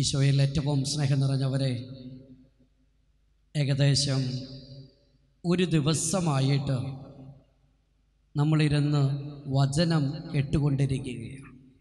ഈശോയിൽ ഏറ്റവും സ്നേഹം നിറഞ്ഞവരെ ഏകദേശം ഒരു ദിവസമായിട്ട് നമ്മളിരുന്ന് വചനം കേട്ടുകൊണ്ടിരിക്കുകയാണ്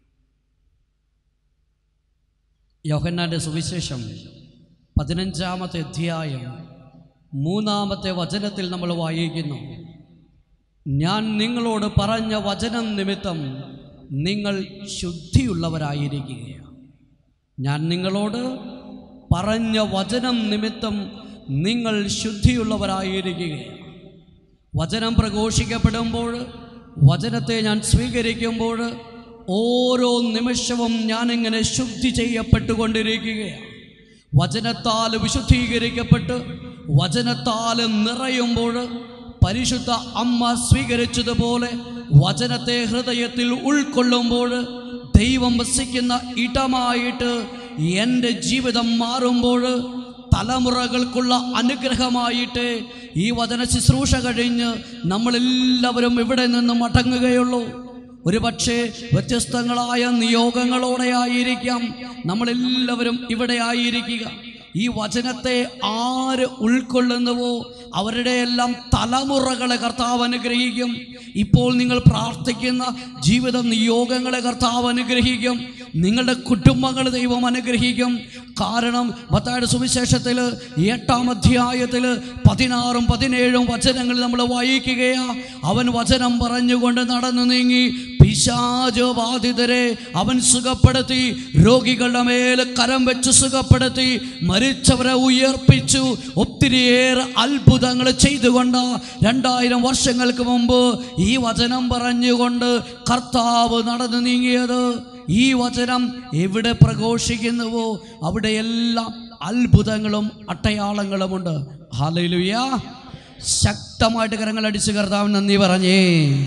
യോഹന്നാൻ്റെ സുവിശേഷം പതിനഞ്ചാമത്തെ അധ്യായം മൂന്നാമത്തെ വചനത്തിൽ നമ്മൾ വായിക്കുന്നു ഞാൻ നിങ്ങളോട് പറഞ്ഞ വചനം നിമിത്തം നിങ്ങൾ ശുദ്ധിയുള്ളവരായിരിക്കുകയാണ് ഞാൻ നിങ്ങളോട് പറഞ്ഞ വചനം നിമിത്തം നിങ്ങൾ ശുദ്ധിയുള്ളവരായിരിക്കുകയാണ് വചനം പ്രഘോഷിക്കപ്പെടുമ്പോൾ വചനത്തെ ഞാൻ സ്വീകരിക്കുമ്പോൾ ഓരോ നിമിഷവും ഞാനിങ്ങനെ ശുദ്ധി ചെയ്യപ്പെട്ടുകൊണ്ടിരിക്കുകയാണ് വചനത്താൽ വിശുദ്ധീകരിക്കപ്പെട്ട് വചനത്താൽ നിറയുമ്പോൾ പരിശുദ്ധ അമ്മ സ്വീകരിച്ചതുപോലെ വചനത്തെ ഹൃദയത്തിൽ ഉൾക്കൊള്ളുമ്പോൾ ദൈവം വസിക്കുന്ന ഇടമായിട്ട് എൻ്റെ ജീവിതം മാറുമ്പോൾ തലമുറകൾക്കുള്ള അനുഗ്രഹമായിട്ട് ഈ വചന ശുശ്രൂഷ കഴിഞ്ഞ് നമ്മളെല്ലാവരും ഇവിടെ നിന്ന് മടങ്ങുകയുള്ളൂ ഒരു പക്ഷേ വ്യത്യസ്തങ്ങളായ നിയോഗങ്ങളോടെ ആയിരിക്കാം നമ്മളെല്ലാവരും ഇവിടെ ആയിരിക്കുക ഈ വചനത്തെ ആര് ഉൾക്കൊള്ളുന്നുവോ അവരുടെ എല്ലാം തലമുറകളെ കർത്താവ് അനുഗ്രഹിക്കും ഇപ്പോൾ നിങ്ങൾ പ്രാർത്ഥിക്കുന്ന ജീവിത നിയോഗങ്ങളെ കർത്താവ് അനുഗ്രഹിക്കും നിങ്ങളുടെ കുടുംബങ്ങൾ ദൈവം അനുഗ്രഹിക്കും കാരണം മത്തായുടെ സുവിശേഷത്തിൽ എട്ടാം അധ്യായത്തിൽ പതിനാറും പതിനേഴും വചനങ്ങൾ നമ്മൾ വായിക്കുകയാ അവൻ വചനം പറഞ്ഞുകൊണ്ട് നടന്നു നീങ്ങി പിശാച് ബാധിതരെ അവൻ സുഖപ്പെടുത്തി രോഗികളുടെ മേൽ കരം വെച്ച് സുഖപ്പെടുത്തി മരിച്ചവരെ ഉയർപ്പിച്ചു ഒത്തിരിയേറെ അത്ഭുതങ്ങൾ ചെയ്തുകൊണ്ട് രണ്ടായിരം വർഷങ്ങൾക്ക് മുമ്പ് ഈ വചനം പറഞ്ഞുകൊണ്ട് കർത്താവ് നടന്നു നീങ്ങിയത് ഈ വചനം എവിടെ പ്രഘോഷിക്കുന്നുവോ അവിടെയെല്ലാം അത്ഭുതങ്ങളും അട്ടയാളങ്ങളുമുണ്ട് ഹാലയിലുയ ശക്തമായിട്ട് കരങ്ങൾ അടിച്ച് കർത്താവ് നന്ദി പറഞ്ഞേ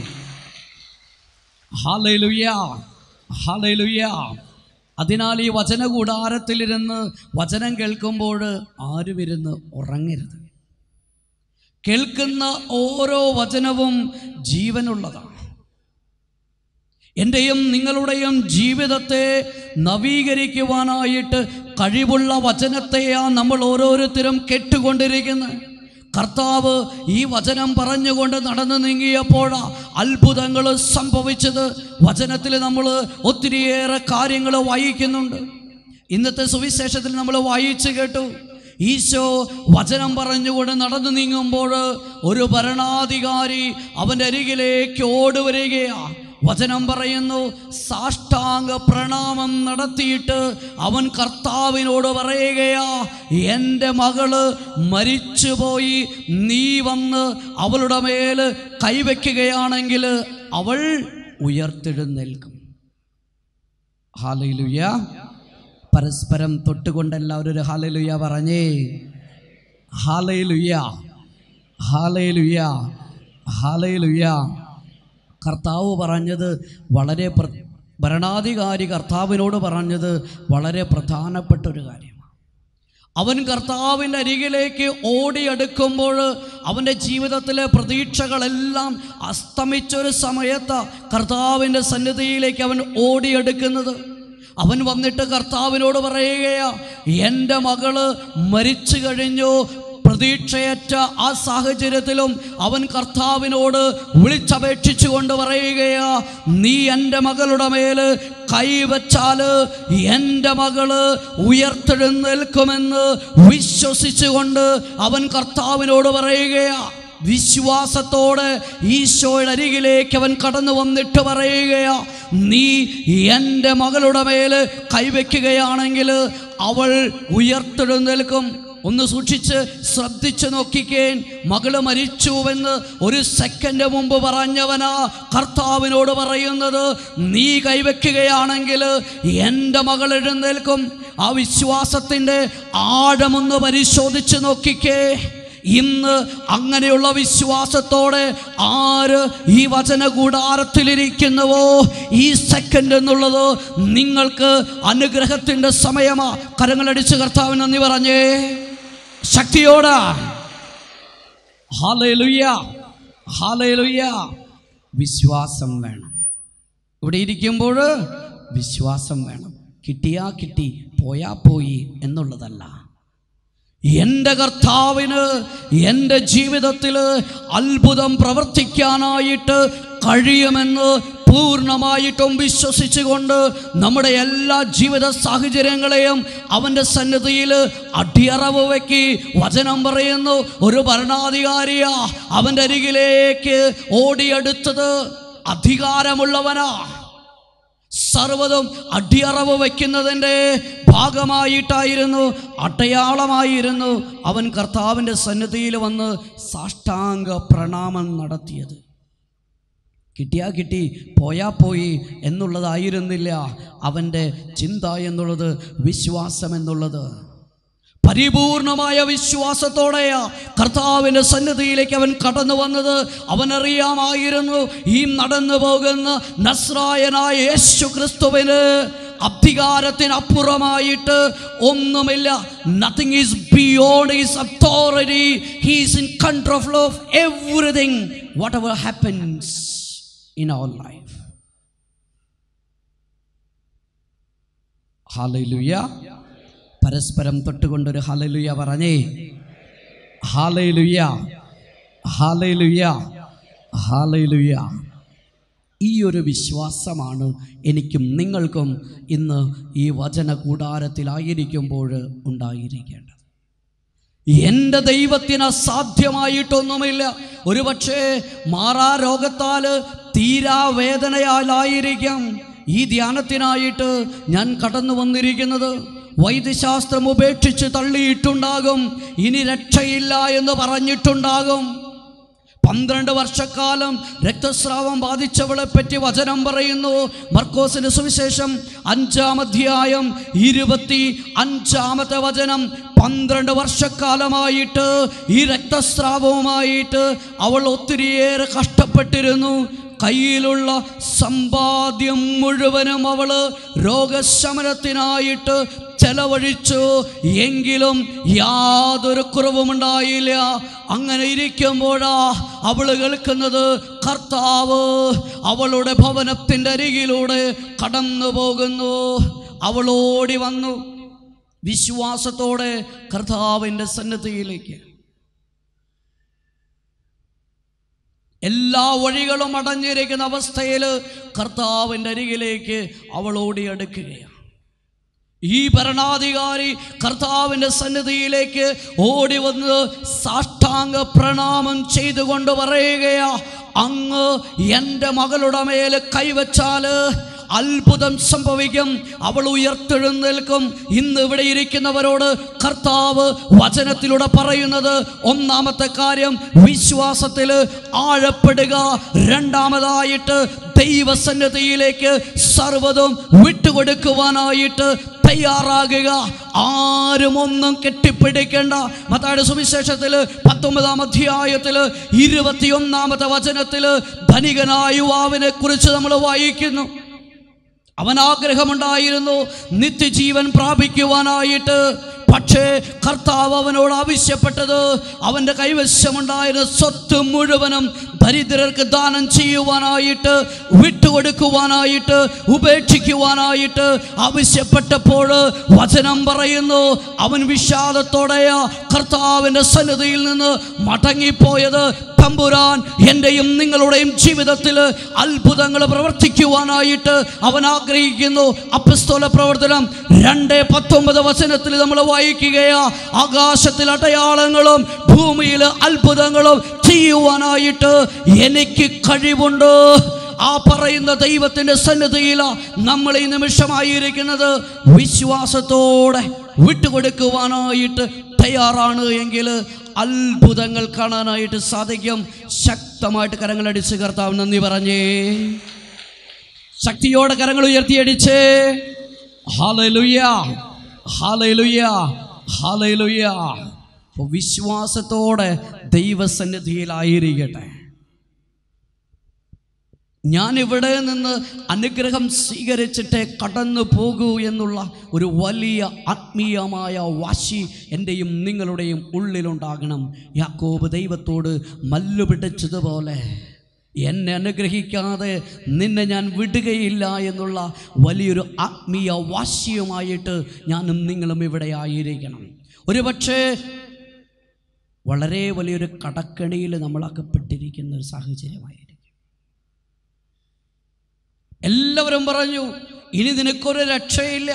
ഹാലയിലുയ ഹാലയിലുയ അതിനാൽ ഈ വചന കൂടാരത്തിലിരുന്ന് വചനം കേൾക്കുമ്പോൾ ആരും ഇരുന്ന് ഉറങ്ങരുത് കേൾക്കുന്ന ഓരോ വചനവും ജീവനുള്ളതാണ് എൻ്റെയും നിങ്ങളുടെയും ജീവിതത്തെ നവീകരിക്കുവാനായിട്ട് കഴിവുള്ള വചനത്തെയാണ് നമ്മൾ ഓരോരുത്തരും കേട്ടുകൊണ്ടിരിക്കുന്നത് കർത്താവ് ഈ വചനം പറഞ്ഞുകൊണ്ട് നടന്നു നീങ്ങിയപ്പോഴാ അത്ഭുതങ്ങൾ സംഭവിച്ചത് വചനത്തിൽ നമ്മൾ ഒത്തിരിയേറെ കാര്യങ്ങൾ വായിക്കുന്നുണ്ട് ഇന്നത്തെ സുവിശേഷത്തിൽ നമ്മൾ വായിച്ചു കേട്ടു ഈശോ വചനം പറഞ്ഞുകൊണ്ട് നടന്നു നീങ്ങുമ്പോൾ ഒരു ഭരണാധികാരി അവൻ്റെ അരികിലേക്ക് ഓടുവരികയാണ് വചനം പറയുന്നു സാഷ്ടാംഗ പ്രണാമം നടത്തിയിട്ട് അവൻ കർത്താവിനോട് പറയുകയാ എൻ്റെ മകള് മരിച്ചുപോയി നീ വന്ന് അവളുടെ മേൽ കൈവയ്ക്കുകയാണെങ്കിൽ അവൾ ഉയർത്തെഴുന്നേൽക്കും ഹാലയിലുയ പരസ്പരം തൊട്ടുകൊണ്ട് എല്ലാവരും ഒരു ഹാലയിലുയ പറഞ്ഞേ ഹാലയിലുയ ഹാലയിലുയ ഹാലയിലുയ കർത്താവ് പറഞ്ഞത് വളരെ പ്ര ഭരണാധികാരി കർത്താവിനോട് പറഞ്ഞത് വളരെ പ്രധാനപ്പെട്ട ഒരു കാര്യമാണ് അവൻ കർത്താവിൻ്റെ അരികിലേക്ക് ഓടിയെടുക്കുമ്പോൾ അവൻ്റെ ജീവിതത്തിലെ പ്രതീക്ഷകളെല്ലാം അസ്തമിച്ചൊരു സമയത്ത് കർത്താവിൻ്റെ സന്നിധിയിലേക്ക് അവൻ ഓടിയെടുക്കുന്നത് അവൻ വന്നിട്ട് കർത്താവിനോട് പറയുകയാ എൻ്റെ മകള് മരിച്ചു കഴിഞ്ഞു പ്രതീക്ഷയറ്റ ആ സാഹചര്യത്തിലും അവൻ കർത്താവിനോട് വിളിച്ചപേക്ഷിച്ചു കൊണ്ട് പറയുകയാ നീ എൻ്റെ മകളുടെ മേൽ കൈവച്ചാല് എൻ്റെ മകള് ഉയർത്തെഴുന്നേൽക്കുമെന്ന് വിശ്വസിച്ചുകൊണ്ട് അവൻ കർത്താവിനോട് പറയുകയാ വിശ്വാസത്തോടെ ഈശോയുടെ അരികിലേക്ക് അവൻ കടന്നു വന്നിട്ട് പറയുകയാ നീ എൻ്റെ മകളുടെ മേൽ കൈവയ്ക്കുകയാണെങ്കിൽ അവൾ ഉയർത്തെഴുന്നേൽക്കും ഒന്ന് സൂക്ഷിച്ച് ശ്രദ്ധിച്ച് നോക്കിക്കേൻ മകള് മരിച്ചുവെന്ന് ഒരു സെക്കൻഡ് മുമ്പ് പറഞ്ഞവനാ കർത്താവിനോട് പറയുന്നത് നീ കൈവയ്ക്കുകയാണെങ്കിൽ എൻ്റെ മകൾ എഴുന്നേൽക്കും ആ വിശ്വാസത്തിൻ്റെ ആഴമൊന്ന് പരിശോധിച്ച് നോക്കിക്കേ ഇന്ന് അങ്ങനെയുള്ള വിശ്വാസത്തോടെ ആര് ഈ വചന കൂടാരത്തിലിരിക്കുന്നുവോ ഈ സെക്കൻഡ് എന്നുള്ളത് നിങ്ങൾക്ക് അനുഗ്രഹത്തിൻ്റെ സമയമാ കരങ്ങളടിച്ച് കർത്താവിന് നന്ദി പറഞ്ഞേ ശക്തിയോടാ ഹാലയിലുയ്യ ഹാലയിലുയ്യ വിശ്വാസം വേണം ഇവിടെ ഇരിക്കുമ്പോൾ വിശ്വാസം വേണം കിട്ടിയാ കിട്ടി പോയാ പോയി എന്നുള്ളതല്ല എൻ്റെ കർത്താവിന് എൻ്റെ ജീവിതത്തിൽ അത്ഭുതം പ്രവർത്തിക്കാനായിട്ട് കഴിയുമെന്ന് പൂർണ്ണമായിട്ടും വിശ്വസിച്ചുകൊണ്ട് നമ്മുടെ എല്ലാ ജീവിത സാഹചര്യങ്ങളെയും അവൻ്റെ സന്നിധിയിൽ അടിയറവ് വയ്ക്കി വചനം പറയുന്നു ഒരു ഭരണാധികാരിയാ അവൻ്റെ അരികിലേക്ക് ഓടിയെടുത്തത് അധികാരമുള്ളവനാ സർവതും അടിയറവ് വയ്ക്കുന്നതിൻ്റെ ഭാഗമായിട്ടായിരുന്നു അടയാളമായിരുന്നു അവൻ കർത്താവിൻ്റെ സന്നിധിയിൽ വന്ന് സാഷ്ടാംഗ പ്രണാമം നടത്തിയത് കിട്ടിയാ കിട്ടി പോയാ പോയി എന്നുള്ളതായിരുന്നില്ല അവൻ്റെ ചിന്ത എന്നുള്ളത് വിശ്വാസം എന്നുള്ളത് പരിപൂർണമായ വിശ്വാസത്തോടെയാ കർത്താവിൻ്റെ സന്നിധിയിലേക്ക് അവൻ കടന്നു വന്നത് അവനറിയാമായിരുന്നു ഈ നടന്നു പോകുന്ന നസ്രായനായ യേശു ക്രിസ്തുവിന് അധികാരത്തിനപ്പുറമായിട്ട് ഒന്നുമില്ല nothing is beyond is authority he's in control of everything whatever happens in our life ഹാലയിലുയ്യ പരസ്പരം തൊട്ടുകൊണ്ടൊരു ഹാലയിലുയ്യ പറഞ്ഞേ ഹാലയിലുയ്യ ഹാലയിലുയ്യ ഹാലയിലുയ്യ ഈ ഒരു വിശ്വാസമാണ് എനിക്കും നിങ്ങൾക്കും ഇന്ന് ഈ വചന കൂടാരത്തിലായിരിക്കുമ്പോൾ ഉണ്ടായിരിക്കേണ്ടത് എൻ്റെ ദൈവത്തിന് അസാധ്യമായിട്ടൊന്നുമില്ല ഒരുപക്ഷെ മാറാ രോഗത്താൽ തീരാ വേദനയാലായിരിക്കാം ഈ ധ്യാനത്തിനായിട്ട് ഞാൻ കടന്നു വന്നിരിക്കുന്നത് വൈദ്യശാസ്ത്രം ഉപേക്ഷിച്ച് തള്ളിയിട്ടുണ്ടാകും ഇനി രക്ഷയില്ല എന്ന് പറഞ്ഞിട്ടുണ്ടാകും പന്ത്രണ്ട് വർഷക്കാലം രക്തസ്രാവം ബാധിച്ചവളെ പറ്റി വചനം പറയുന്നു മർക്കോസിന്റെ സുവിശേഷം അഞ്ചാം അധ്യായം ഇരുപത്തി അഞ്ചാമത്തെ വചനം പന്ത്രണ്ട് വർഷക്കാലമായിട്ട് ഈ രക്തസ്രാവവുമായിട്ട് അവൾ ഒത്തിരിയേറെ കഷ്ടപ്പെട്ടിരുന്നു കയ്യിലുള്ള സമ്പാദ്യം മുഴുവനും അവള് രോഗശമനത്തിനായിട്ട് ചെലവഴിച്ചു എങ്കിലും യാതൊരു കുറവുമുണ്ടായില്ല അങ്ങനെ ഇരിക്കുമ്പോഴാ അവള് കേൾക്കുന്നത് കർത്താവ് അവളുടെ ഭവനത്തിൻ്റെ അരികിലൂടെ കടന്നു പോകുന്നു അവൾ ഓടി വന്നു വിശ്വാസത്തോടെ കർത്താവിൻ്റെ സന്നദ്ധിയിലേക്ക് എല്ലാ വഴികളും അടഞ്ഞിരിക്കുന്ന അവസ്ഥയിൽ കർത്താവിൻ്റെ അരികിലേക്ക് അവൾ ഓടിയെടുക്കുകയാണ് ഈ ഭരണാധികാരി കർത്താവിൻ്റെ സന്നിധിയിലേക്ക് ഓടി വന്ന് സാഷ്ടാംഗ പ്രണാമം ചെയ്തുകൊണ്ട് പറയുകയാ അങ്ങ് എൻ്റെ മകളുടെ മേൽ കൈവച്ചാല് അത്ഭുതം സംഭവിക്കും അവൾ ഉയർത്തെഴുന്നേൽക്കും ഇന്ന് ഇവിടെ ഇരിക്കുന്നവരോട് കർത്താവ് വചനത്തിലൂടെ പറയുന്നത് ഒന്നാമത്തെ കാര്യം വിശ്വാസത്തിൽ ആഴപ്പെടുക രണ്ടാമതായിട്ട് ദൈവസന്നദ്ധിയിലേക്ക് സർവ്വതും വിട്ടുകൊടുക്കുവാനായിട്ട് തയ്യാറാകുക ആരും ഒന്നും കെട്ടിപ്പിടിക്കേണ്ട മത്തായുടെ സുവിശേഷത്തിൽ പത്തൊമ്പതാം അധ്യായത്തിൽ ഇരുപത്തിയൊന്നാമത്തെ വചനത്തിൽ ധനികനായ യുവാവിനെ കുറിച്ച് നമ്മൾ വായിക്കുന്നു അവൻ ആഗ്രഹമുണ്ടായിരുന്നു നിത്യജീവൻ പ്രാപിക്കുവാനായിട്ട് പക്ഷേ കർത്താവ് അവനോട് ആവശ്യപ്പെട്ടത് അവൻ്റെ കൈവശമുണ്ടായിരുന്ന സ്വത്ത് മുഴുവനും ദരിദ്രർക്ക് ദാനം ചെയ്യുവാനായിട്ട് വിട്ടുകൊടുക്കുവാനായിട്ട് ഉപേക്ഷിക്കുവാനായിട്ട് ആവശ്യപ്പെട്ടപ്പോൾ വചനം പറയുന്നു അവൻ വിഷാദത്തോടെയാ കർത്താവിൻ്റെ സന്നിധിയിൽ നിന്ന് മടങ്ങിപ്പോയത് തമ്പുരാൻ എൻ്റെയും നിങ്ങളുടെയും ജീവിതത്തിൽ അത്ഭുതങ്ങൾ പ്രവർത്തിക്കുവാനായിട്ട് അവൻ ആഗ്രഹിക്കുന്നു അപ്പസ്തോല പ്രവർത്തനം രണ്ട് പത്തൊമ്പത് വചനത്തിൽ നമ്മൾ വായിക്കുകയാ ആകാശത്തിൽ അടയാളങ്ങളും ഭൂമിയിൽ അത്ഭുതങ്ങളും ചെയ്യുവാനായിട്ട് എനിക്ക് കഴിവുണ്ട് ആ പറയുന്ന ദൈവത്തിൻ്റെ സന്നിധിയിൽ നമ്മൾ ഈ നിമിഷമായിരിക്കുന്നത് വിശ്വാസത്തോടെ വിട്ടുകൊടുക്കുവാനായിട്ട് തയ്യാറാണ് എങ്കിൽ അത്ഭുതങ്ങൾ കാണാനായിട്ട് സാധിക്കും ശക്തമായിട്ട് കരങ്ങളടിച്ച് കർത്താവ് നന്ദി പറഞ്ഞേ ശക്തിയോടെ കരങ്ങൾ ഉയർത്തിയടിച്ച് ഹാലലുയ്യ ഹാലലുയ്യ ഹാലലുയ്യ അപ്പോൾ വിശ്വാസത്തോടെ ദൈവസന്നിധിയിലായിരിക്കട്ടെ ഞാൻ ഇവിടെ നിന്ന് അനുഗ്രഹം സ്വീകരിച്ചിട്ടേ കടന്നു പോകൂ എന്നുള്ള ഒരു വലിയ ആത്മീയമായ വാശി എൻ്റെയും നിങ്ങളുടെയും ഉള്ളിലുണ്ടാകണം യാക്കോബ് ദൈവത്തോട് മല്ലു പിടിച്ചതുപോലെ എന്നെ അനുഗ്രഹിക്കാതെ നിന്നെ ഞാൻ വിടുകയില്ല എന്നുള്ള വലിയൊരു ആത്മീയ വാശിയുമായിട്ട് ഞാനും നിങ്ങളും ഇവിടെ ആയിരിക്കണം ഒരുപക്ഷേ വളരെ വലിയൊരു കടക്കണിയിൽ നമ്മൾ അകപ്പെട്ടിരിക്കുന്ന ഒരു സാഹചര്യമായിരിക്കും എല്ലാവരും പറഞ്ഞു ഇനി നിനക്കൊരു രക്ഷയില്ല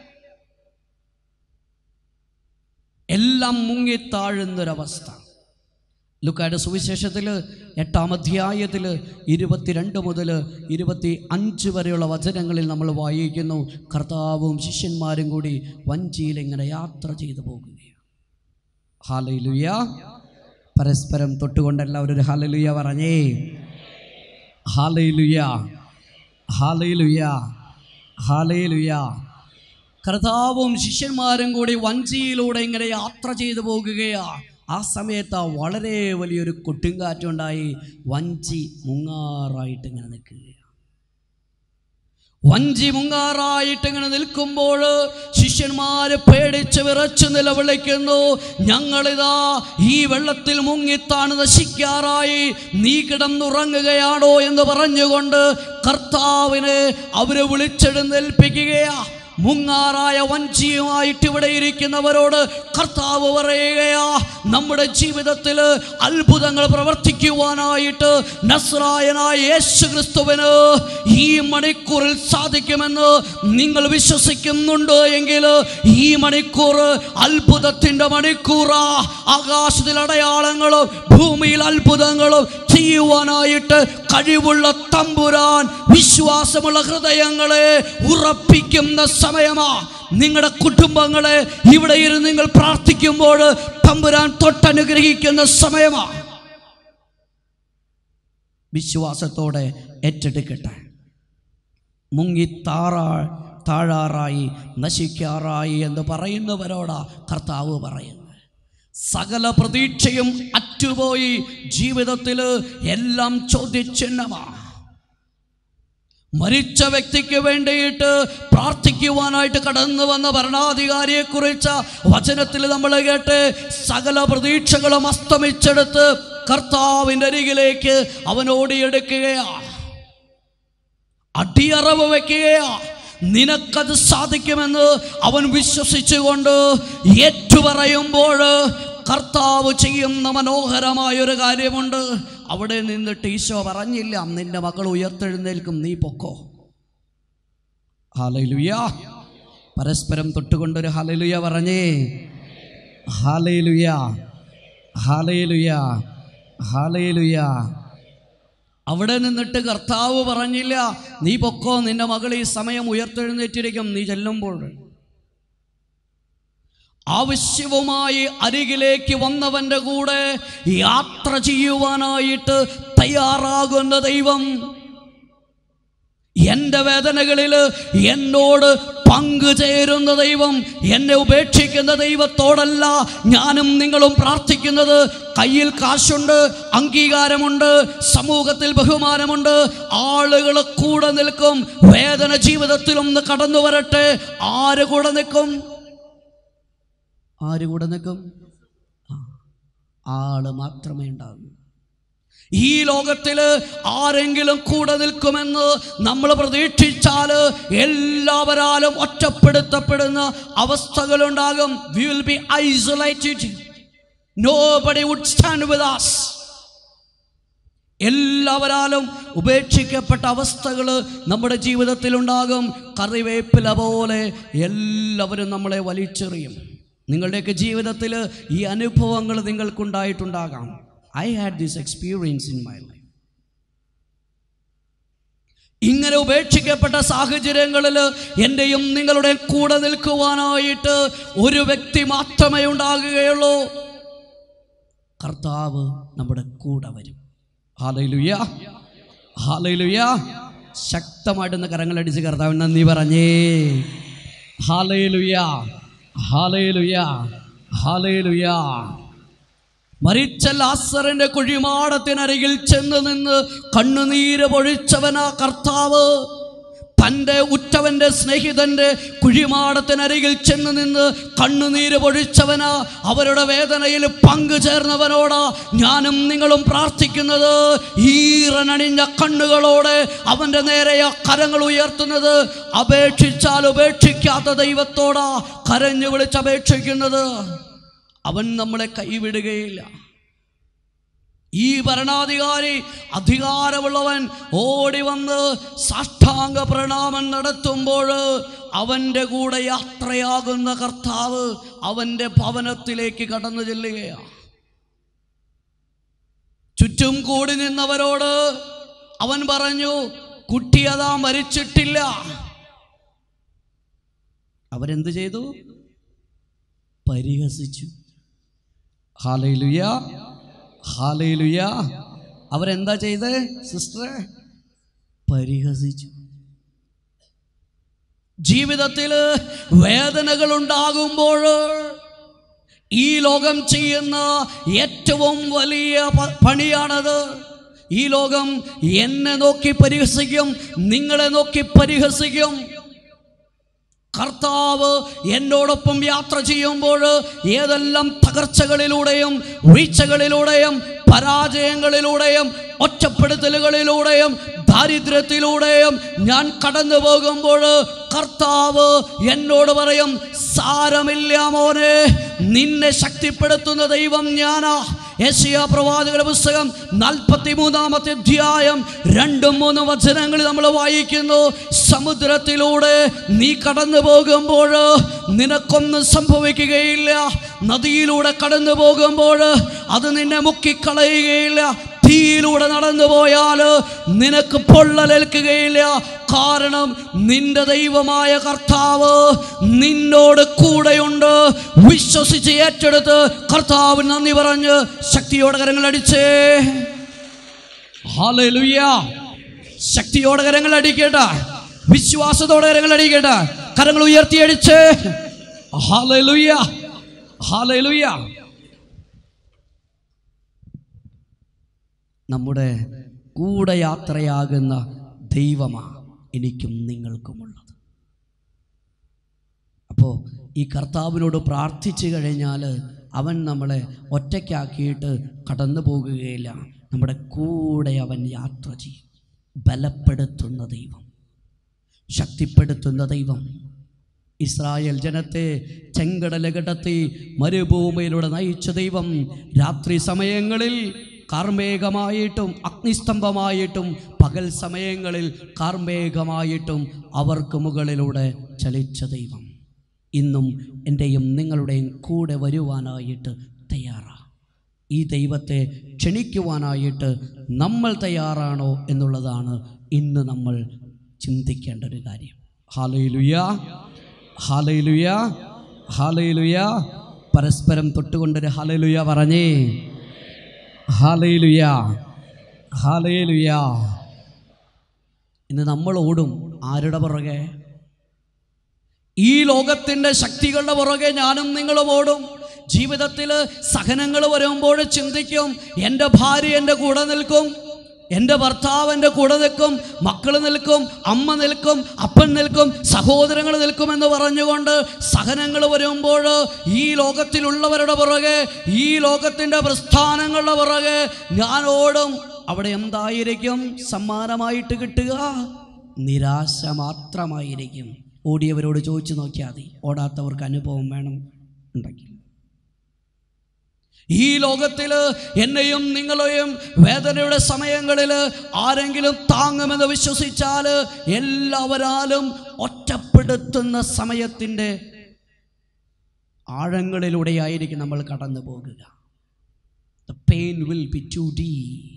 എല്ലാം മുങ്ങിത്താഴുന്നൊരവസ്ഥ ലുക്കായുടെ സുവിശേഷത്തിൽ എട്ടാം അധ്യായത്തിൽ ഇരുപത്തിരണ്ട് മുതൽ ഇരുപത്തി അഞ്ച് വരെയുള്ള വചനങ്ങളിൽ നമ്മൾ വായിക്കുന്നു കർത്താവും ശിഷ്യന്മാരും കൂടി വഞ്ചിയിൽ ഇങ്ങനെ യാത്ര ചെയ്തു പോകുകയാണ് ഹാലയിലുയ പരസ്പരം തൊട്ടുകൊണ്ട് എല്ലാവരും ഒരു ഹാലലുയ പറഞ്ഞേ ഹാലയിലുയ ഹാലയിലുയ ഹാലയിലുയ കർത്താവും ശിഷ്യന്മാരും കൂടി വഞ്ചിയിലൂടെ ഇങ്ങനെ യാത്ര ചെയ്തു പോകുകയാ ആ സമയത്ത് വളരെ വലിയൊരു കൊട്ടുങ്കാറ്റുണ്ടായി വഞ്ചി മുങ്ങാറായിട്ട് ഇങ്ങനെ നിൽക്കുകയാണ് വഞ്ചി മുങ്ങാറായിട്ട് ഇങ്ങനെ നിൽക്കുമ്പോൾ ശിഷ്യന്മാര് പേടിച്ച് വിറച്ച് നിലവിളിക്കുന്നു ഞങ്ങളിതാ ഈ വെള്ളത്തിൽ മുങ്ങിത്താണ് നശിക്കാറായി നീ കിടന്നുറങ്ങുകയാണോ എന്ന് പറഞ്ഞുകൊണ്ട് കർത്താവിനെ അവരെ വിളിച്ചെഴുന്നേൽപ്പിക്കുകയാ മുങ്ങാറായ വഞ്ചിയുമായിട്ട് ഇവിടെ ഇരിക്കുന്നവരോട് കർത്താവ് പറയുകയാ നമ്മുടെ ജീവിതത്തിൽ അത്ഭുതങ്ങൾ പ്രവർത്തിക്കുവാനായിട്ട് നസ്രായനായ യേശു ക്രിസ്തുവിന് ഈ മണിക്കൂറിൽ സാധിക്കുമെന്ന് നിങ്ങൾ വിശ്വസിക്കുന്നുണ്ട് എങ്കിൽ ഈ മണിക്കൂർ അത്ഭുതത്തിൻ്റെ മണിക്കൂറാ ആകാശത്തിൽ അടയാളങ്ങളും ഭൂമിയിൽ അത്ഭുതങ്ങളും ചെയ്യുവാനായിട്ട് കഴിവുള്ള തമ്പുരാൻ വിശ്വാസമുള്ള ഹൃദയങ്ങളെ ഉറപ്പിക്കുന്ന സമയമാ നിങ്ങളുടെ കുടുംബങ്ങളെ ഇവിടെ ഇരുന്ന് നിങ്ങൾ പ്രാർത്ഥിക്കുമ്പോൾ തമ്പുരാൻ തൊട്ടനുഗ്രഹിക്കുന്ന സമയമാ വിശ്വാസത്തോടെ ഏറ്റെടുക്കട്ടെ മുങ്ങി താറാ താഴാറായി നശിക്കാറായി എന്ന് പറയുന്നവരോടാ കർത്താവ് പറയുന്നത് സകല പ്രതീക്ഷയും അറ്റുപോയി ജീവിതത്തിൽ എല്ലാം ചോദ്യചിഹ്നമാ മരിച്ച വ്യക്തിക്ക് വേണ്ടിയിട്ട് പ്രാർത്ഥിക്കുവാനായിട്ട് കടന്നു വന്ന ഭരണാധികാരിയെ കുറിച്ച വചനത്തിൽ നമ്മൾ കേട്ട് സകല പ്രതീക്ഷകളും അസ്തമിച്ചെടുത്ത് കർത്താവിൻ്റെ അരികിലേക്ക് അവൻ ഓടിയെടുക്കുകയാ അടിയറവ് വെക്കുകയാ നിനക്കത് സാധിക്കുമെന്ന് അവൻ വിശ്വസിച്ചുകൊണ്ട് ഏറ്റുപറയുമ്പോൾ കർത്താവ് ചെയ്യുന്ന മനോഹരമായൊരു കാര്യമുണ്ട് അവിടെ നിന്നിട്ട് ഈശോ പറഞ്ഞില്ല നിന്റെ മകൾ ഉയർത്തെഴുന്നേൽക്കും നീ പൊക്കോ ഹാലയിലുയ പരസ്പരം തൊട്ടുകൊണ്ടൊരു ഹാലയിലുയ പറഞ്ഞേ ഹാലയിലുയ ഹാലയിലുയ ഹാലയിലുയ അവിടെ നിന്നിട്ട് കർത്താവ് പറഞ്ഞില്ല നീ പൊക്കോ നിന്റെ മകൾ ഈ സമയം ഉയർത്തെഴുന്നേറ്റിരിക്കും നീ ചെല്ലുമ്പോൾ ആവശ്യവുമായി അരികിലേക്ക് വന്നവൻ്റെ കൂടെ യാത്ര ചെയ്യുവാനായിട്ട് തയ്യാറാകുന്ന ദൈവം എൻ്റെ വേദനകളിൽ എന്നോട് പങ്കുചേരുന്ന ദൈവം എന്നെ ഉപേക്ഷിക്കുന്ന ദൈവത്തോടല്ല ഞാനും നിങ്ങളും പ്രാർത്ഥിക്കുന്നത് കയ്യിൽ കാശുണ്ട് അംഗീകാരമുണ്ട് സമൂഹത്തിൽ ബഹുമാനമുണ്ട് ആളുകൾ കൂടെ നിൽക്കും വേദന ജീവിതത്തിലൊന്ന് കടന്നു വരട്ടെ ആര് കൂടെ നിൽക്കും ആര് കൂടെ നിൽക്കും ആ, ആള് മാത്രമേ ഉണ്ടാകൂ ഈ ലോകത്തിൽ ആരെങ്കിലും കൂടെ നിൽക്കുമെന്ന് നമ്മൾ പ്രതീക്ഷിച്ചാൽ എല്ലാവരാലും ഒറ്റപ്പെടുത്തപ്പെടുന്ന അവസ്ഥകളുണ്ടാകും we will be isolated nobody would stand with us എല്ലാവരാലും ഉപേക്ഷിക്കപ്പെട്ട അവസ്ഥകൾ നമ്മുടെ ജീവിതത്തിലുണ്ടാകും കറിവേപ്പില പോലെ എല്ലാവരും നമ്മളെ വലിച്ചെറിയും നിങ്ങളുടെയൊക്കെ ജീവിതത്തിൽ ഈ അനുഭവങ്ങൾ നിങ്ങൾക്കുണ്ടായിട്ടുണ്ടാകാം I had this experience in my life ഇങ്ങനെ ഉപേക്ഷിക്കപ്പെട്ട സാഹചര്യങ്ങളിൽ എൻ്റെയും നിങ്ങളുടെ കൂടെ നിൽക്കുവാനായിട്ട് ഒരു വ്യക്തി മാത്രമേ ഉണ്ടാകുകയുള്ളൂ കർത്താവ് നമ്മുടെ കൂടെ വരും ഹാലയിലുയ ഹാലയിലുയ ശക്തമായിട്ടൊന്ന് കരങ്ങളടിച്ച് കർത്താവിന് നന്ദി പറഞ്ഞേ ഹാലയിലുയ ഹാലയിലുയ ഹാലയിലുയ മരിച്ച ലാസറിന്റെ കുഴിമാടത്തിനരികിൽ ചെന്ന് നിന്ന് കണ്ണുനീര് പൊഴിച്ചവനാ കർത്താവ് തൻ്റെ ഉറ്റവൻ്റെ സ്നേഹിതൻ്റെ കുഴിമാടത്തിനരികിൽ ചെന്ന് നിന്ന് കണ്ണുനീര് പൊഴിച്ചവന് അവരുടെ വേദനയിൽ പങ്കുചേർന്നവനോട് ഞാനും നിങ്ങളും പ്രാർത്ഥിക്കുന്നത് ഈറനണിഞ്ഞ കണ്ണുകളോടെ അവൻ്റെ നേരെ ആ കരങ്ങൾ ഉയർത്തുന്നത് അപേക്ഷിച്ചാൽ ഉപേക്ഷിക്കാത്ത ദൈവത്തോടാ കരഞ്ഞു വിളിച്ചപേക്ഷിക്കുന്നത് അവൻ നമ്മളെ കൈവിടുകയില്ല ഈ ഭരണാധികാരി അധികാരമുള്ളവൻ ഓടി വന്ന് സാഷ്ടാംഗ പ്രണാമം നടത്തുമ്പോൾ അവൻ്റെ കൂടെ യാത്രയാകുന്ന കർത്താവ് അവൻ്റെ ഭവനത്തിലേക്ക് കടന്നു ചെല്ലുകയാണ് ചുറ്റും കൂടി നിന്നവരോട് അവൻ പറഞ്ഞു കുട്ടി അതാ മരിച്ചിട്ടില്ല അവരെന്ത് ചെയ്തു പരിഹസിച്ചു ഹാലയിലുയ ഹാലയിലുയ അവരെന്താ ചെയ്ത് സിസ്റ്ററെ പരിഹസിച്ചു ജീവിതത്തിൽ വേദനകൾ ഉണ്ടാകുമ്പോൾ ഈ ലോകം ചെയ്യുന്ന ഏറ്റവും വലിയ പ- പണിയാണത് ഈ ലോകം എന്നെ നോക്കി പരിഹസിക്കും നിങ്ങളെ നോക്കി പരിഹസിക്കും കർത്താവ് എന്നോടൊപ്പം യാത്ര ചെയ്യുമ്പോൾ ഏതെല്ലാം തകർച്ചകളിലൂടെയും വീഴ്ചകളിലൂടെയും പരാജയങ്ങളിലൂടെയും ഒറ്റപ്പെടുത്തലുകളിലൂടെയും ദാരിദ്ര്യത്തിലൂടെയും ഞാൻ കടന്നു പോകുമ്പോൾ കർത്താവ് എന്നോട് പറയും സാരമില്ല മോനെ നിന്നെ ശക്തിപ്പെടുത്തുന്ന ദൈവം ഞാനാ യേശയ പ്രവാചകരുടെ പുസ്തകം നാൽപ്പത്തി മൂന്നാമത്തെ അധ്യായം രണ്ടും മൂന്നും വചനങ്ങളിൽ നമ്മൾ വായിക്കുന്നു സമുദ്രത്തിലൂടെ നീ കടന്നു പോകുമ്പോൾ നിനക്കൊന്നും സംഭവിക്കുകയില്ല നദിയിലൂടെ കടന്നു പോകുമ്പോൾ അത് നിന്നെ മുക്കിക്കളയുകയില്ല തീയിലൂടെ നടന്നു പോയാൽ നിനക്ക് പൊള്ളലേൽക്കുകയില്ല കാരണം നിന്റെ ദൈവമായ കർത്താവ് നിന്നോട് കൂടെയുണ്ട് വിശ്വസിച്ച് ഏറ്റെടുത്ത് കർത്താവിന് നന്ദി പറഞ്ഞ് ശക്തിയോടെ കരങ്ങൾ അടിച്ചേ ഹാലലുയ്യ ശക്തിയോടെ കരങ്ങൾ അടിക്കട്ടെ വിശ്വാസത്തോടെ കരങ്ങൾ അടിക്കട്ടെ കരങ്ങൾ ഉയർത്തി അടിച്ചേ ഹാലലുയ്യ ഹാലലുയ്യ നമ്മുടെ കൂടെ യാത്രയാകുന്ന ദൈവമാ എനിക്കും നിങ്ങൾക്കുമുള്ളത് അപ്പോൾ ഈ കർത്താവിനോട് പ്രാർത്ഥിച്ചു കഴിഞ്ഞാൽ അവൻ നമ്മളെ ഒറ്റയ്ക്കാക്കിയിട്ട് കടന്നു പോകുകയില്ല നമ്മുടെ കൂടെ അവൻ യാത്ര ചെയ്യും ബലപ്പെടുത്തുന്ന ദൈവം ശക്തിപ്പെടുത്തുന്ന ദൈവം ഇസ്രായേൽ ജനത്തെ ചെങ്കടല കിടത്തി മരുഭൂമിയിലൂടെ നയിച്ച ദൈവം രാത്രി സമയങ്ങളിൽ കാർമേഘമായിട്ടും അഗ്നിസ്തംഭമായിട്ടും പകൽ സമയങ്ങളിൽ കാർമേഘമായിട്ടും അവർക്ക് മുകളിലൂടെ ചലിച്ച ദൈവം ഇന്നും എൻ്റെയും നിങ്ങളുടെയും കൂടെ വരുവാനായിട്ട് തയ്യാറാണ് ഈ ദൈവത്തെ ക്ഷണിക്കുവാനായിട്ട് നമ്മൾ തയ്യാറാണോ എന്നുള്ളതാണ് ഇന്ന് നമ്മൾ ചിന്തിക്കേണ്ട ഒരു കാര്യം ഹാലയിലുയ ഹാലയിലുയ ഹാലയിലുയ പരസ്പരം തൊട്ടുകൊണ്ടൊരു ഹാലയിലുയ പറഞ്ഞേ ഹാലയിലുയ ഹാലയിലുയ ഇന്ന് നമ്മൾ ഓടും ആരുടെ പുറകെ ഈ ലോകത്തിൻ്റെ ശക്തികളുടെ പുറകെ ഞാനും നിങ്ങളും ഓടും ജീവിതത്തിൽ സഹനങ്ങൾ വരുമ്പോൾ ചിന്തിക്കും എൻ്റെ ഭാര്യ എൻ്റെ കൂടെ നിൽക്കും എൻ്റെ ഭർത്താവ് എൻ്റെ കൂടെ നിൽക്കും മക്കൾ നിൽക്കും അമ്മ നിൽക്കും അപ്പൻ നിൽക്കും സഹോദരങ്ങൾ നിൽക്കുമെന്ന് പറഞ്ഞുകൊണ്ട് സഹനങ്ങൾ വരുമ്പോൾ ഈ ലോകത്തിലുള്ളവരുടെ പുറകെ ഈ ലോകത്തിൻ്റെ പ്രസ്ഥാനങ്ങളുടെ പുറകെ ഞാൻ ഓടും അവിടെ എന്തായിരിക്കും സമ്മാനമായിട്ട് കിട്ടുക നിരാശ മാത്രമായിരിക്കും ഓടിയവരോട് ചോദിച്ചു നോക്കിയാൽ മതി ഓടാത്തവർക്ക് അനുഭവം വേണം ഉണ്ടെങ്കിൽ ഈ ലോകത്തിൽ എന്നെയും നിങ്ങളെയും വേദനയുടെ സമയങ്ങളിൽ ആരെങ്കിലും താങ്ങുമെന്ന് വിശ്വസിച്ചാൽ എല്ലാവരാലും ഒറ്റപ്പെടുത്തുന്ന സമയത്തിൻ്റെ ആഴങ്ങളിലൂടെയായിരിക്കും നമ്മൾ കടന്നു പോകുക the pain will be too deep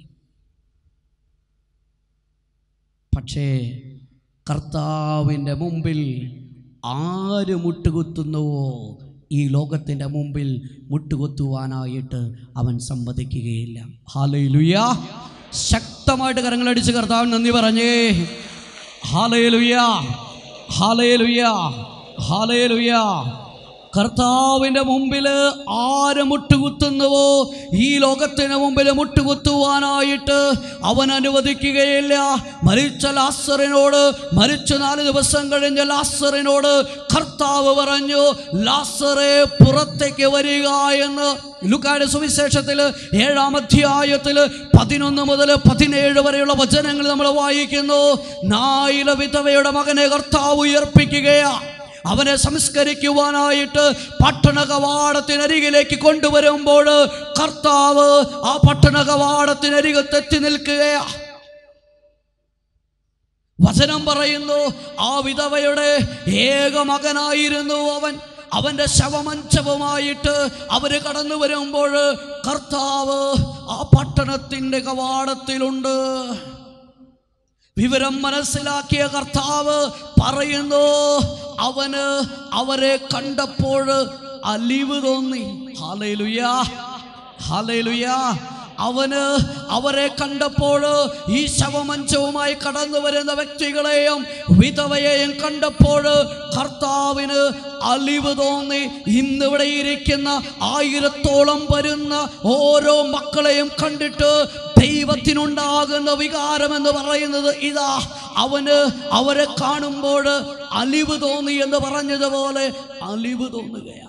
പക്ഷേ കർത്താവിൻ്റെ മുമ്പിൽ ആര് മുട്ടുകുത്തുന്നുവോ ഈ ലോകത്തിൻ്റെ മുമ്പിൽ മുട്ടുകുത്തുവാനായിട്ട് അവൻ സമ്മതിക്കുകയില്ല ഹാലയിലുയ ശക്തമായിട്ട് കരങ്ങളടിച്ച് കർത്താവിന് നന്ദി പറഞ്ഞേ ഹാലയിലുയ ഹാലയിലുയ ഹാലയിലുയ കർത്താവിൻ്റെ മുമ്പിൽ ആര് മുട്ടുകുത്തുന്നുവോ ഈ ലോകത്തിന് മുമ്പിൽ മുട്ടുകുത്തുവാനായിട്ട് അവൻ അനുവദിക്കുകയില്ല മരിച്ച ലാസറിനോട് മരിച്ച നാല് ദിവസം കഴിഞ്ഞ ലാസറിനോട് കർത്താവ് പറഞ്ഞു ലാസറെ പുറത്തേക്ക് വരിക എന്ന് ലുക്കായുടെ സുവിശേഷത്തിൽ ഏഴാം അധ്യായത്തിൽ പതിനൊന്ന് മുതൽ പതിനേഴ് വരെയുള്ള വചനങ്ങൾ നമ്മൾ വായിക്കുന്നു നായില വിധവയുടെ മകനെ കർത്താവ് ഉയർപ്പിക്കുകയാ അവനെ സംസ്കരിക്കുവാനായിട്ട് പട്ടണ കവാടത്തിനരികിലേക്ക് കൊണ്ടുവരുമ്പോൾ കർത്താവ് ആ പട്ടണ കവാടത്തിനരികത്തെത്തി നിൽക്കുകയാ വചനം പറയുന്നു ആ വിധവയുടെ ഏക മകനായിരുന്നു അവൻ അവന്റെ ശവമഞ്ചവുമായിട്ട് അവര് കടന്നു വരുമ്പോൾ കർത്താവ് ആ പട്ടണത്തിന്റെ കവാടത്തിലുണ്ട് വിവരം മനസ്സിലാക്കിയ കർത്താവ് പറയുന്നു അവന് അവരെ കണ്ടപ്പോൾ അലിവ് തോന്നി ഹാലയിലുയാ ഹാലയിലുയാ അവന് അവരെ കണ്ടപ്പോൾ ഈ ശവമഞ്ചവുമായി കടന്നു വരുന്ന വ്യക്തികളെയും വിധവയെയും കണ്ടപ്പോൾ കർത്താവിന് അലിവ് തോന്നി ഇന്നിവിടെ ഇരിക്കുന്ന ആയിരത്തോളം വരുന്ന ഓരോ മക്കളെയും കണ്ടിട്ട് ദൈവത്തിനുണ്ടാകുന്ന വികാരം എന്ന് പറയുന്നത് ഇതാ അവന് അവരെ കാണുമ്പോൾ അലിവ് തോന്നി എന്ന് പറഞ്ഞതുപോലെ അലിവ് തോന്നുകയാ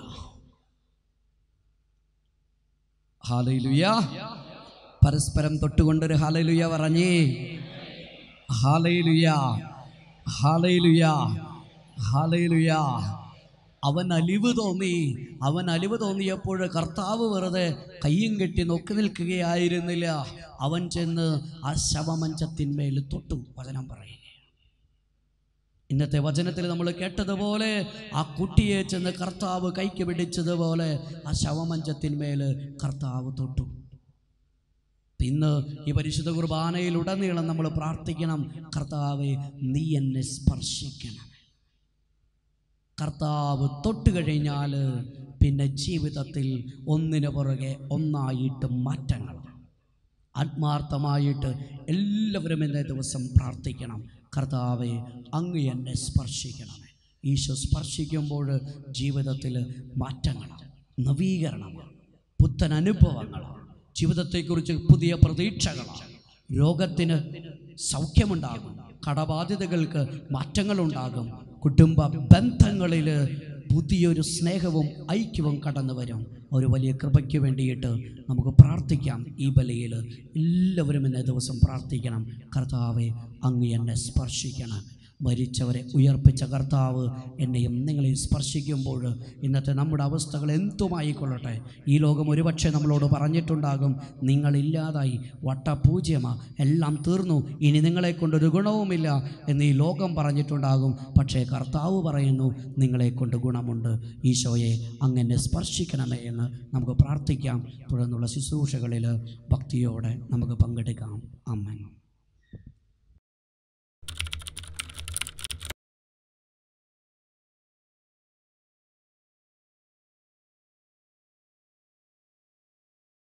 ഹാലയിലുയ പരസ്പരം തൊട്ടുകൊണ്ടൊരു ഹാലയിലുയ പറഞ്ഞേ ഹാലയിലുയ ഹാലയിലുയ ഹാലയിലുയ അവൻ അലിവ് തോന്നി അവൻ അലിവ് തോന്നിയപ്പോൾ കർത്താവ് വെറുതെ കയ്യും കെട്ടി നോക്കി നിൽക്കുകയായിരുന്നില്ല അവൻ ചെന്ന് ആ ശവമഞ്ചത്തിന്മേൽ തൊട്ടു വചനം പറയുക ഇന്നത്തെ വചനത്തിൽ നമ്മൾ കേട്ടതുപോലെ ആ കുട്ടിയെ ചെന്ന് കർത്താവ് കൈക്ക് പിടിച്ചതുപോലെ ആ ശവമഞ്ചത്തിന്മേൽ കർത്താവ് തൊട്ടു ഇന്ന് ഈ പരിശുദ്ധ കുർബാനയിലുടനീളം നമ്മൾ പ്രാർത്ഥിക്കണം കർത്താവെ നീ എന്നെ സ്പർശിക്കണം കർത്താവ് തൊട്ട് കഴിഞ്ഞാൽ പിന്നെ ജീവിതത്തിൽ ഒന്നിനു പുറകെ ഒന്നായിട്ട് മാറ്റങ്ങൾ ആത്മാർത്ഥമായിട്ട് എല്ലാവരും ഇന്നേ ദിവസം പ്രാർത്ഥിക്കണം കർത്താവെ അങ്ങ് എന്നെ സ്പർശിക്കണമേ ഈശോ സ്പർശിക്കുമ്പോൾ ജീവിതത്തിൽ മാറ്റങ്ങളാണ് നവീകരണമാണ് പുത്തൻ അനുഭവങ്ങളാണ് ജീവിതത്തെക്കുറിച്ച് പുതിയ പ്രതീക്ഷകളാണ് രോഗത്തിന് സൗഖ്യമുണ്ടാകും കടബാധ്യതകൾക്ക് മാറ്റങ്ങളുണ്ടാകും കുടുംബ ബന്ധങ്ങളിൽ പുതിയൊരു സ്നേഹവും ഐക്യവും കടന്നു വരും ഒരു വലിയ കൃപയ്ക്ക് വേണ്ടിയിട്ട് നമുക്ക് പ്രാർത്ഥിക്കാം ഈ ബലിയിൽ എല്ലാവരും ഇന്നേ ദിവസം പ്രാർത്ഥിക്കണം കർത്താവെ അങ്ങ് എന്നെ സ്പർശിക്കണം മരിച്ചവരെ ഉയർപ്പിച്ച കർത്താവ് എന്നെയും നിങ്ങളെയും സ്പർശിക്കുമ്പോൾ ഇന്നത്തെ നമ്മുടെ അവസ്ഥകൾ എന്തുമായിക്കൊള്ളട്ടെ ഈ ലോകം ഒരുപക്ഷെ നമ്മളോട് പറഞ്ഞിട്ടുണ്ടാകും നിങ്ങളില്ലാതായി വട്ടപൂജ്യമാ എല്ലാം തീർന്നു ഇനി നിങ്ങളെ കൊണ്ടൊരു ഗുണവുമില്ല എന്ന് ഈ ലോകം പറഞ്ഞിട്ടുണ്ടാകും പക്ഷേ കർത്താവ് പറയുന്നു നിങ്ങളെ കൊണ്ട് ഗുണമുണ്ട് ഈശോയെ അങ്ങനെ സ്പർശിക്കണമേ എന്ന് നമുക്ക് പ്രാർത്ഥിക്കാം തുടർന്നുള്ള ശുശ്രൂഷകളിൽ ഭക്തിയോടെ നമുക്ക് പങ്കെടുക്കാം അമ്മൻ